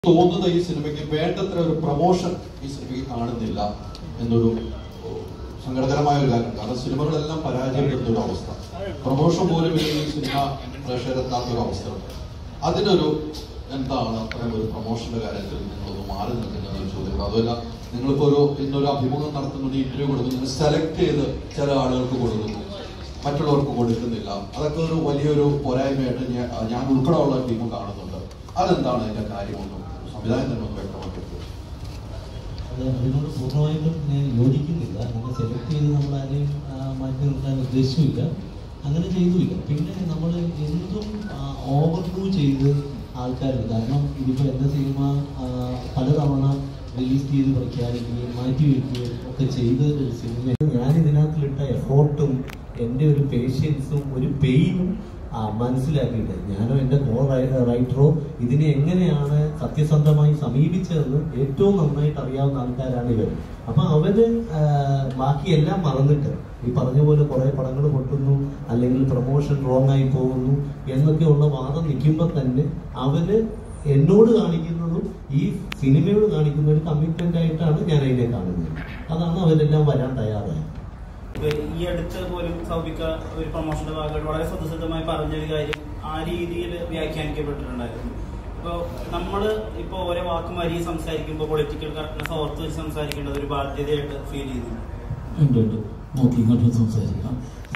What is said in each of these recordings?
തോന്നുന്നത് ഈ സിനിമയ്ക്ക് വേണ്ടത്ര ഒരു പ്രൊമോഷൻ ഈ സിനിമയ്ക്ക് കാണുന്നില്ല എന്നൊരു ഓ, സങ്കടകരമായ ഒരു കാര്യം കാരണം സിനിമകളെല്ലാം പരാജയപ്പെടുന്ന ഒരു അവസ്ഥ പ്രൊമോഷൻ പോലും ഈ സിനിമ പ്രേക്ഷകരെത്താത്ത ഒരു അവസ്ഥ അതിനൊരു എന്താണ് അത്തരം ഒരു പ്രൊമോഷന്റെ കാര്യത്തിൽ നിങ്ങളൊന്ന് മാറി നിൽക്കുന്ന ഒരു ചോദ്യം അതുമല്ല നിങ്ങളിപ്പോ ഒരു ഇന്നൊരു അഭിമുഖം നടത്തുന്നുണ്ട് ഇന്റർവ്യൂ കൊടുക്കുന്നു സെലക്ട് ചെയ്ത് ചില ആളുകൾക്ക് കൊടുക്കുന്നു മറ്റുള്ളവർക്ക് കൊടുക്കുന്നില്ല അതൊക്കെ ഒരു വലിയൊരു പോരായ്മയായിട്ട് ഞാൻ ഞാൻ ഉൾപ്പെടെയുള്ള ടീം കാണുന്നുണ്ട് അതെന്താണ് അതിന്റെ കാര്യമൊന്നും സംവിധാനം തന്നെ ഒന്ന് വ്യക്തമാക്കിയത് അത് അതിനോട് പൂർണ്ണമായിട്ടും ഞാൻ യോജിക്കുന്നില്ല അങ്ങനെ സെലക്ട് ചെയ്ത് നമ്മൾ ആരെയും ആ, മാറ്റി നിർത്താൻ ഉദ്ദേശിച്ചില്ല അങ്ങനെ ചെയ്തുമില്ല പിന്നെ നമ്മൾ എന്തും ഓവർ ഡൂ ചെയ്ത് ആൾക്കാരുണ്ട് കാരണം ഇതിപ്പോൾ എൻ്റെ സിനിമ ആ, പലതവണ റിലീസ് ചെയ്ത് പ്രഖ്യാപിക്കുകയും മാറ്റി വയ്ക്കുകയും ഒക്കെ ചെയ്ത ഒരു സിനിമ ഞാൻ ഇതിനകത്തിലിട്ട എഫോർട്ടും എൻ്റെ ഒരു പേഷ്യൻസും ഒരു പെയിനും മനസ്സിലാക്കിയിട്ട് ഞാനോ എൻ്റെ കോ റൈറ്ററോ ഇതിനെ എങ്ങനെയാണ് സത്യസന്ധമായി സമീപിച്ചതെന്ന് ഏറ്റവും നന്നായിട്ട് അറിയാവുന്ന ആൾക്കാരാണ് ഇവർ അപ്പൊ അവര് ആ, ബാക്കിയെല്ലാം മറന്നിട്ട് ഈ പറഞ്ഞ പോലെ കുറെ പടങ്ങൾ പൊട്ടുന്നു അല്ലെങ്കിൽ പ്രൊമോഷൻ റോങ് ആയി പോകുന്നു എന്നൊക്കെയുള്ള വാദം നിൽക്കുമ്പോൾ തന്നെ അവര് എന്നോട് കാണിക്കുന്നതും ഈ സിനിമയോട് കാണിക്കുന്ന ഒരു കമ്മിറ്റ്മെന്റ് ആയിട്ടാണ് ഞാൻ അതിനെ കാണുന്നത് അതാണ് അവരെല്ലാം വരാൻ തയ്യാറായത് ഇപ്പൊ ഈ അടുത്ത് പോലും സൗബിക്ക ഒരു പ്രൊമോഷന്റെ ഭാഗമായിട്ട് വളരെ സത്യസന്ധമായി പറഞ്ഞൊരു കാര്യം ആ രീതിയിൽ വ്യാഖ്യാനിക്കപ്പെട്ടിട്ടുണ്ടായിരുന്നു ഇപ്പോൾ നമ്മൾ ഇപ്പോൾ ഓരോ വാക്കും വരി സംസാരിക്കുമ്പോൾ പൊളിറ്റിക്കൽ കറക്റ്റ്നസ് ഓർത്ത് വെച്ച് സംസാരിക്കേണ്ടത് ഒരു ബാധ്യതയായിട്ട് ഫീൽ ചെയ്യുന്നു ഉണ്ട് ഉണ്ട് നോക്കി ഇങ്ങോട്ട് സംസാരിക്കാം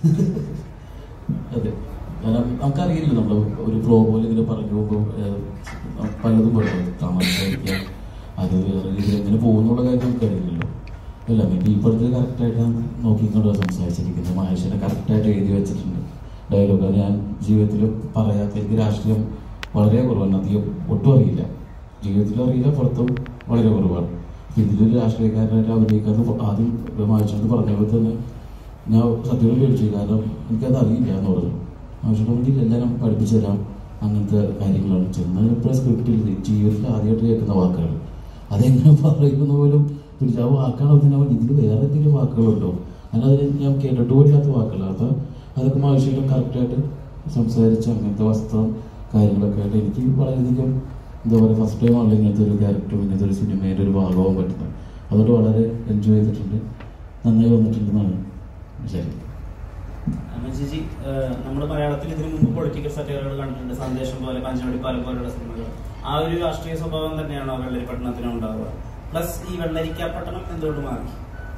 അതെ കാരണം നമുക്കറിയില്ല നമ്മൾ ഒരു ഫ്ലോ പോലെ ഇങ്ങനെ പറഞ്ഞു പോകുമ്പോൾ ഏഹ്, പലതും പറയും താമസിക്കാം അത് വേറെ രീതിയിൽ എങ്ങനെ പോകുന്നുള്ള കാര്യം നമുക്കറിയില്ലല്ലോ അല്ല മേ ബി ഇപ്പോഴത്തെ കറക്റ്റായിട്ടാണ് നോക്കിക്കൊണ്ട് സംസാരിച്ചിരിക്കുന്നത് മഹേഷിനെ കറക്റ്റായിട്ട് എഴുതി വെച്ചിട്ടുണ്ട് ഡയലോഗ് ഞാൻ ജീവിതത്തിൽ പറയാത്ത എനിക്ക് രാഷ്ട്രീയം വളരെ കുറവാണ് അധികം ഒട്ടും അറിയില്ല ജീവിതത്തിലും അറിയില്ല പുറത്തും വളരെ കുറവാണ് അപ്പൊ ഇതിലൊരു രാഷ്ട്രീയക്കാരനായിട്ട് അഭിനയിക്കാന്ന് ആദ്യം മഹേഷിനോട് പറഞ്ഞപ്പോൾ തന്നെ ഞാൻ സത്യം ചോദിച്ചു കാരണം എനിക്കത് അറിയില്ല എന്ന് പറഞ്ഞു മഹേഷിനോട് വേണ്ടി എല്ലാം നമുക്ക് പഠിപ്പിച്ചു തരാം അങ്ങനത്തെ കാര്യങ്ങളാണ് ചെന്നപ്പോൾ സ്ക്രിപ്റ്റിൽ ജീവിതത്തിൽ ആദ്യമായിട്ട് കേൾക്കുന്ന വാക്കുകൾ അതെങ്ങനെ പറയുന്ന പോലും പിടിച്ച ആ വാക്കാണ് പിന്നെ അവൻ ഇതിൽ വേറെ എന്തെങ്കിലും വാക്കുകളുണ്ടോ കാരണം അതിന് ഞാൻ കേട്ടിട്ട് പോലില്ലാത്ത വാക്കുകളാണ് അപ്പം അതൊക്കെ മനുഷ്യരും കറക്റ്റായിട്ട് സംസാരിച്ച് അങ്ങനത്തെ വസ്ത്രം കാര്യങ്ങളൊക്കെ ആയിട്ട് എനിക്ക് വളരെയധികം എന്താ പറയുക ഫസ്റ്റ് ടൈം ആണല്ലോ ഇങ്ങനത്തെ ഒരു ക്യാരക്ടറും ഇങ്ങനത്തെ ഒരു സിനിമയുടെ ഒരു ഭാഗമാകാൻ പറ്റുന്നത് അതുകൊണ്ട് വളരെ എൻജോയ് ചെയ്തിട്ടുണ്ട് നന്നായി വന്നിട്ടുണ്ടെന്നാണ് വിചാരിക്കുന്നത് അമ്മ ചേച്ചി നമ്മൾ മലയാളത്തിൽ ഇതിനു മുമ്പ് പൊളിറ്റിക്കൽ സറ്റയറുകൾ കണ്ടിട്ടുണ്ട് സന്ദേശം പോലെ പഞ്ചവടി പാലം പോലുള്ള സിനിമകൾ ആ ഒരു രാഷ്ട്രീയ സ്വഭാവം തന്നെയാണോ വെള്ളരിപ്പട്ടണത്തിന് ഉണ്ടാവുക പ്ലസ് ഈ വെള്ളരിക്കാപ്പട്ടണം എന്തുകൊണ്ട് മാറി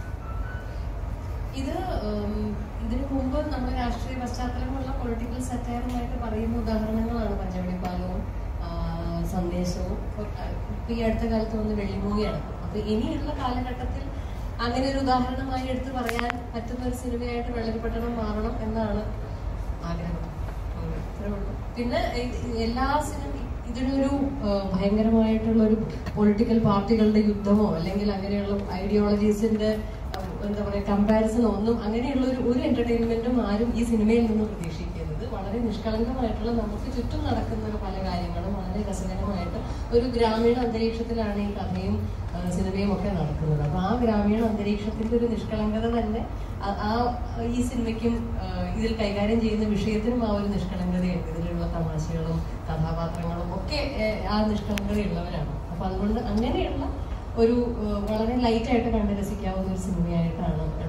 ഇത് ഉം, ഇതിനു മുമ്പ് നമ്മുടെ രാഷ്ട്രീയ പശ്ചാത്തലമുള്ള പൊളിറ്റിക്കൽ സറ്റയറുമായിട്ട് പറയുന്ന ഉദാഹരണങ്ങളാണ് പഞ്ചവടിപ്പാലവും ആ, സന്ദേശവും ഇപ്പൊ ഈ അടുത്ത കാലത്ത് വന്ന് വെള്ളിമൂവിയാണ് അപ്പൊ ഇനിയുള്ള കാലഘട്ടത്തിൽ അങ്ങനെ ഒരു ഉദാഹരണമായി എടുത്ത് പറയാൻ പറ്റുന്ന ഒരു സിനിമയായിട്ട് വെള്ളരിപ്പട്ടണം മാറണം എന്നാണ് ആഗ്രഹം ഉം, ഇത്രേ ഉള്ളൂ. പിന്നെ ഇത് എല്ലാ സിനിമ ഇതിനൊരു ആ, ഭയങ്കരമായിട്ടുള്ള ഒരു പൊളിറ്റിക്കൽ പാർട്ടികളുടെ യുദ്ധമോ അല്ലെങ്കിൽ അങ്ങനെയുള്ള ഐഡിയോളജീസിന്റെ ആ, എന്താ പറയാ കമ്പാരിസണോ ഒന്നും അങ്ങനെയുള്ള ഒരു ഒരു എന്റർടൈൻമെന്റും ആരും ഈ സിനിമയിൽ നിന്ന് പ്രതീക്ഷിക്കരുത് വളരെ നിഷ്കളങ്കമായിട്ടുള്ള നമുക്ക് ചുറ്റും നടക്കുന്ന പല കാര്യങ്ങളും വളരെ രസകരമായിട്ട് ഒരു ഗ്രാമീണ അന്തരീക്ഷത്തിലാണ് ഈ കഥയും ആ, സിനിമയും ഒക്കെ നടക്കുന്നത് അപ്പൊ ആ ഗ്രാമീണ അന്തരീക്ഷത്തിന്റെ ഒരു നിഷ്കളങ്കത തന്നെ ആ- ആ ഈ സിനിമയ്ക്കും ആ, ഇതിൽ കൈകാര്യം ചെയ്യുന്ന വിഷയത്തിനും ആ ഒരു നിഷ്കളങ്കതയുണ്ട് ഇതിലുള്ള തമാശകളും കഥാപാത്രങ്ങളും ഒക്കെ ഏ, ആ നിഷ്കളങ്കതയുള്ളവരാണ് അപ്പൊ അതുകൊണ്ട് അങ്ങനെയുള്ള ഒരു ആ, വളരെ ലൈറ്റ് ആയിട്ട് കണ്ട് രസിക്കാവുന്ന ഒരു സിനിമയായിട്ടാണ്